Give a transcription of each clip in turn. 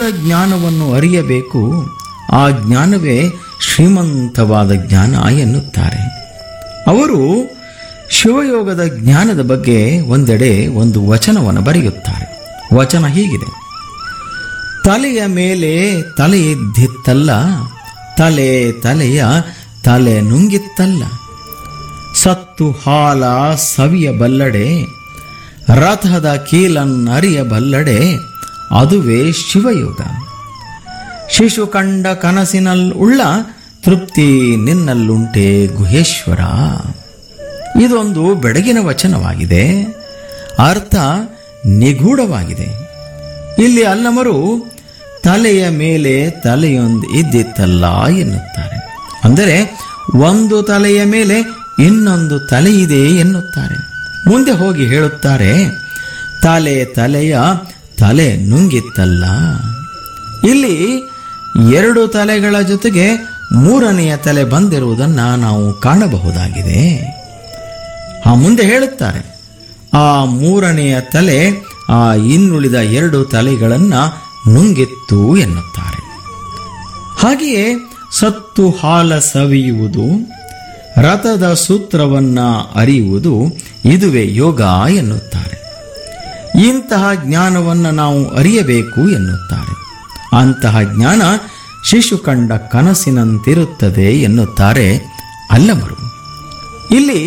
ಜ್ಞಾನವನ್ನು ಅರಿಯಬೇಕು ಆ ಜ್ಞಾನವೇ ಶ್ರೀಮಂತವಾದ ಜ್ಞಾನ ಎನ್ನುತ್ತಾರೆ ಅವರು ಶಿವಯೋಗದ ಜ್ಞಾನದ ಬಗ್ಗೆ ಒಂದೆಡೆ ಒಂದು ವಚನವನ್ನು ಬರೆಯುತ್ತಾರೆ ವಚನ ಹೀಗಿದೆ ತಲೆಯ ಮೇಲೆ ತಲೆ ಇದ್ದಿತ್ತಲ್ಲ ತಲೆ ತಲೆಯ ತಲೆ ನುಂಗಿತ್ತಲ್ಲ ಸತ್ತು ಹಾಲ ಸವಿಯ ಬಲ್ಲಡೆ ರಥದ ಕೀಲನ್ನರಿಯ ಬಲ್ಲಡೆ ಅದುವೇ ಶಿವಯೋಗ ಶಿಶು ಕಂಡ ಕನಸಿನಲ್ಲುಳ್ಳ ತೃಪ್ತಿ ನಿನ್ನಲ್ಲುಂಟೆ ಗುಹೇಶ್ವರ ಇದೊಂದು ಬೆಳಗಿನ ವಚನವಾಗಿದೆ ಅರ್ಥ ನಿಗೂಢವಾಗಿದೆ ಇಲ್ಲಿ ಅಲ್ಲಮರು ತಲೆಯ ಮೇಲೆ ತಲೆಯೊಂದು ಇದ್ದಿತ್ತಲ್ಲ ಎನ್ನುತ್ತಾರೆ ಅಂದರೆ ಒಂದು ತಲೆಯ ಮೇಲೆ ಇನ್ನೊಂದು ತಲೆ ಇದೆ ಎನ್ನುತ್ತಾರೆ ಮುಂದೆ ಹೋಗಿ ಹೇಳುತ್ತಾರೆ ತಲೆ ತಲೆಯ ತಲೆ ನುಂಗಿತ್ತಲ್ಲ ಇಲ್ಲಿ ಎರಡು ತಲೆಗಳ ಜೊತೆಗೆ ಮೂರನೆಯ ತಲೆ ಬಂದಿರುವುದನ್ನು ನಾವು ಕಾಣಬಹುದಾಗಿದೆ ಆ ಮುಂದೆ ಹೇಳುತ್ತಾರೆ ಆ ಮೂರನೆಯ ತಲೆ ಆ ಇನ್ನುಳಿದ ಎರಡು ತಲೆಗಳನ್ನು ನುಂಗಿತ್ತು ಎನ್ನುತ್ತಾರೆ ಹಾಗೆಯೇ ಸತ್ತು ಹಾಲ ಸವಿಯುವುದು ರಥದ ಸೂತ್ರವನ್ನ ಅರಿಯುವುದು ಇದುವೇ ಯೋಗ ಎನ್ನುತ್ತಾರೆ ಇಂತಹ ಜ್ಞಾನವನ್ನು ನಾವು ಅರಿಯಬೇಕು ಎನ್ನುತ್ತಾರೆ ಅಂತಹ ಜ್ಞಾನ ಶಿಶು ಕಂಡ ಕನಸಿನಂತಿರುತ್ತದೆ ಎನ್ನುತ್ತಾರೆ ಅಲ್ಲಮರು ಇಲ್ಲಿ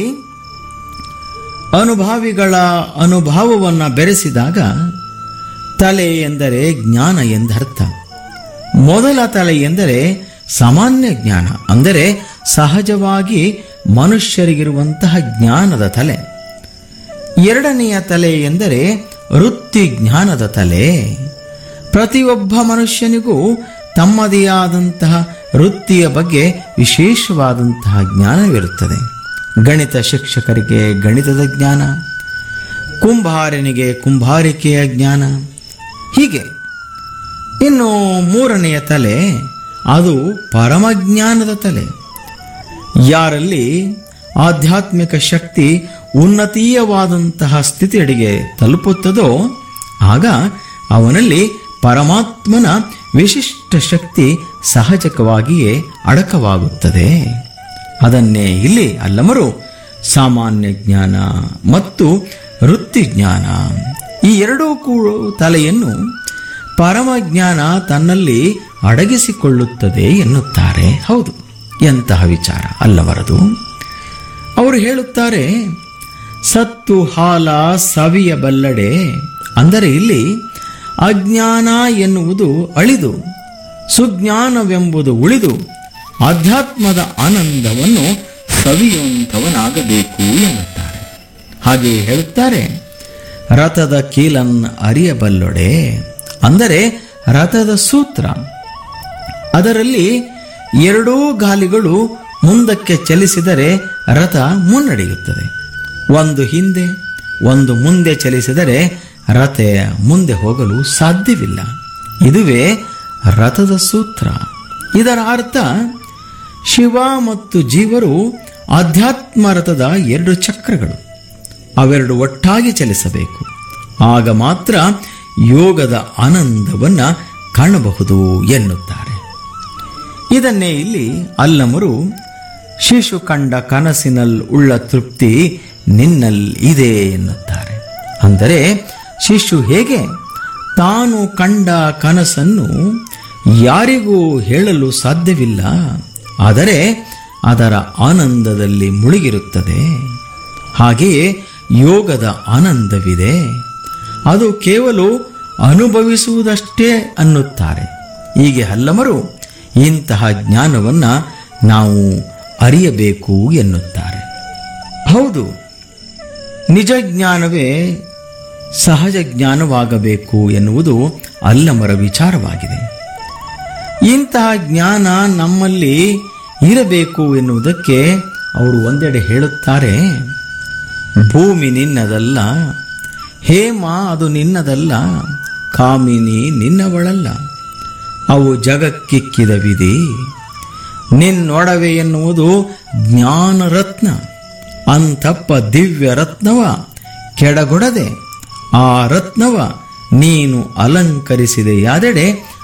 ಅನುಭಾವಿಗಳ ಅನುಭವವನ್ನು ಬೆರೆಸಿದಾಗ ತಲೆ ಎಂದರೆ ಜ್ಞಾನ ಎಂದರ್ಥ ಮೊದಲ ತಲೆ ಎಂದರೆ ಸಾಮಾನ್ಯ ಜ್ಞಾನ ಅಂದರೆ ಸಹಜವಾಗಿ ಮನುಷ್ಯರಿಗಿರುವಂತಹ ಜ್ಞಾನದ ತಲೆ ಎರಡನೆಯ ತಲೆ ಎಂದರೆ ವೃತ್ತಿ ಜ್ಞಾನದ ತಲೆ ಪ್ರತಿಯೊಬ್ಬ ಮನುಷ್ಯನಿಗೂ ತಮ್ಮದೇ ಆದಂತಹ ವೃತ್ತಿಯ ಬಗ್ಗೆ ವಿಶೇಷವಾದಂತಹ ಜ್ಞಾನವಿರುತ್ತದೆ ಗಣಿತ ಶಿಕ್ಷಕರಿಗೆ ಗಣಿತದ ಜ್ಞಾನ ಕುಂಬಾರನಿಗೆ ಕುಂಬಾರಿಕೆಯ ಜ್ಞಾನ ಹೀಗೆ ಇನ್ನು ಮೂರನೆಯ ತಲೆ ಅದು ಪರಮಜ್ಞಾನದ ತಲೆ ಯಾರಲ್ಲಿ ಆಧ್ಯಾತ್ಮಿಕ ಶಕ್ತಿ ಉನ್ನತೀಯವಾದಂತಹ ಸ್ಥಿತಿಯಡೆಗೆ ತಲುಪುತ್ತದೋ ಆಗ ಅವನಲ್ಲಿ ಪರಮಾತ್ಮನ ವಿಶಿಷ್ಟ ಶಕ್ತಿ ಸಹಜಕವಾಗಿಯೇ ಅಡಕವಾಗುತ್ತದೆ ಅದನ್ನೇ ಇಲ್ಲಿ ಅಲ್ಲಮರು ಸಾಮಾನ್ಯ ಜ್ಞಾನ ಮತ್ತು ವೃತ್ತಿ ಜ್ಞಾನ ಈ ಎರಡೂ ಕೂಡ ತಲೆಯನ್ನು ಪರಮಜ್ಞಾನ ತನ್ನಲ್ಲಿ ಅಡಗಿಸಿಕೊಳ್ಳುತ್ತದೆ ಎನ್ನುತ್ತಾರೆ ಹೌದು ಎಂತಹ ವಿಚಾರ ಅಲ್ಲವರದು ಅವರು ಹೇಳುತ್ತಾರೆ ಸತ್ತು ಹಾಲ ಸವಿಯ ಬಲ್ಲಡೆ ಅಂದರೆ ಇಲ್ಲಿ ಅಜ್ಞಾನ ಎನ್ನುವುದು ಅಳಿದು ಸುಜ್ಞಾನವೆಂಬುದು ಉಳಿದು ಆಧ್ಯಾತ್ಮದ ಆನಂದವನ್ನು ಸವಿಯುವಂಥವನಾಗಬೇಕು ಎನ್ನುತ್ತಾರೆ ಹಾಗೆ ಹೇಳುತ್ತಾರೆ ರಥದ ಕೀಲನ್ ಅರಿಯಬಲ್ಲೊಡೆ ಅಂದರೆ ರಥದ ಸೂತ್ರ ಅದರಲ್ಲಿ ಎರಡೂ ಗಾಲಿಗಳು ಮುಂದಕ್ಕೆ ಚಲಿಸಿದರೆ ರಥ ಮುನ್ನಡೆಯುತ್ತದೆ ಒಂದು ಹಿಂದೆ ಒಂದು ಮುಂದೆ ಚಲಿಸಿದರೆ ರಥ ಮುಂದೆ ಹೋಗಲು ಸಾಧ್ಯವಿಲ್ಲ ಇದುವೇ ರಥದ ಸೂತ್ರ ಇದರ ಅರ್ಥ ಶಿವ ಮತ್ತು ಜೀವರು ಆಧ್ಯಾತ್ಮ ರಥದ ಎರಡು ಚಕ್ರಗಳು ಅವೆರಡು ಒಟ್ಟಾಗಿ ಚಲಿಸಬೇಕು ಆಗ ಮಾತ್ರ ಯೋಗದ ಆನಂದವನ್ನು ಕಾಣಬಹುದು ಎನ್ನುತ್ತಾರೆ ಇದನ್ನೇ ಇಲ್ಲಿ ಅಲ್ಲಮರು ಶಿಶು ಕಂಡ ಕನಸಿನಲ್ಲಿ ಉಳ್ಳ ತೃಪ್ತಿ ನಿನ್ನಲ್ಲಿ ಇದೆ ಎನ್ನುತ್ತಾರೆ ಅಂದರೆ ಶಿಶು ಹೇಗೆ ತಾನು ಕಂಡ ಕನಸನ್ನು ಯಾರಿಗೂ ಹೇಳಲು ಸಾಧ್ಯವಿಲ್ಲ ಆದರೆ ಅದರ ಆನಂದದಲ್ಲಿ ಮುಳುಗಿರುತ್ತದೆ ಹಾಗೆಯೇ ಯೋಗದ ಆನಂದವಿದೆ ಅದು ಕೇವಲ ಅನುಭವಿಸುವುದಷ್ಟೇ ಅನ್ನುತ್ತಾರೆ ಹೀಗೆ ಹಲ್ಲಮರು ಇಂತಹ ಜ್ಞಾನವನ್ನ ನಾವು ಅರಿಯಬೇಕು ಎನ್ನುತ್ತಾರೆ ಹೌದು ನಿಜ ಜ್ಞಾನವೇ ಸಹಜ ಜ್ಞಾನವಾಗಬೇಕು ಎನ್ನುವುದು ಅಲ್ಲಮರ ವಿಚಾರವಾಗಿದೆ ಇಂತಹ ಜ್ಞಾನ ನಮ್ಮಲ್ಲಿ ಇರಬೇಕು ಎನ್ನುವುದಕ್ಕೆ ಅವರು ಒಂದೆಡೆ ಹೇಳುತ್ತಾರೆ ಭೂಮಿ ನಿನ್ನದಲ್ಲ ಹೇಮ ಅದು ನಿನ್ನದಲ್ಲ ಕಾಮಿನಿ ನಿನ್ನವಳಲ್ಲ ಅವು ಜಗಕ್ಕಿಕ್ಕಿದ ವಿಧಿ ನಿನ್ನೊಡವೆ ಎನ್ನುವುದು ಜ್ಞಾನರತ್ನ ಅಂತಪ್ಪ ದಿವ್ಯ ರತ್ನವ ಕೆಡಗೊಡದೆ ಆ ರತ್ನವ ನೀನು ಅಲಂಕರಿಸಿದೆಯಾದೆಡೆ